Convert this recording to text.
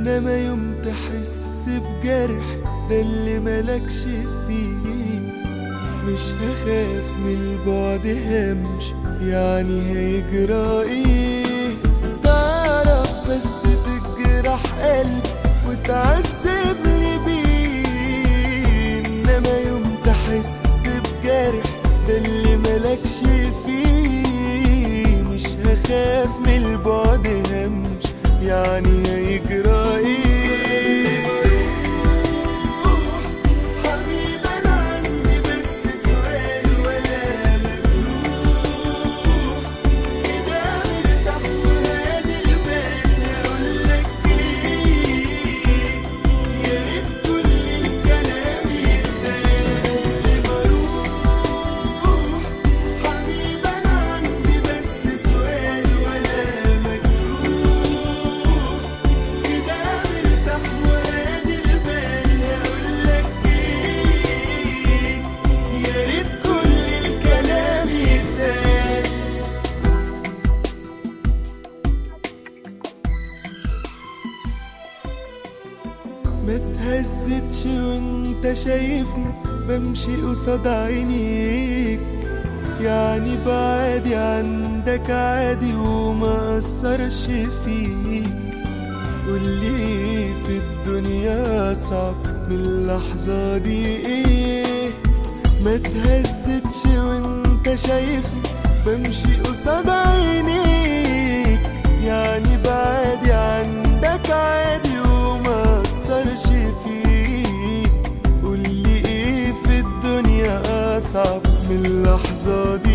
انما يوم تحس بجرح ده اللي ملكش فيه مش هخاف من البعد همش يعني هيجرى ايه تعرف بس تجرح قلب وتعذبني بيه انما يوم تحس بجرح ده اللي ملكش فيه مش هخاف من البعد همش يعني هيجرى ايه حبيب انا عندي بس سؤال ولا مجروح كده مرتاح وهادي البال هقولك ايه يا ريت كل الكلام يتقال مروح حبيب انا عندي بس سؤال ولا مجروح كده مرتاح وهادي البال هقولك ايه يا ريت كل الكلام يتقال ما تهزتش وانت شايفني بمشي قصاد عينيك يعني بعادي عندك عادي وما أثرش فيك قولي ايه في الدنيا أصعب من اللحظة دي ايه ما تهزتش وانت شايفني بمشي قصاد عينيك يعني بعادي عندك عادي وما أثرش فيك قولي ايه في الدنيا أصعب من اللحظة دي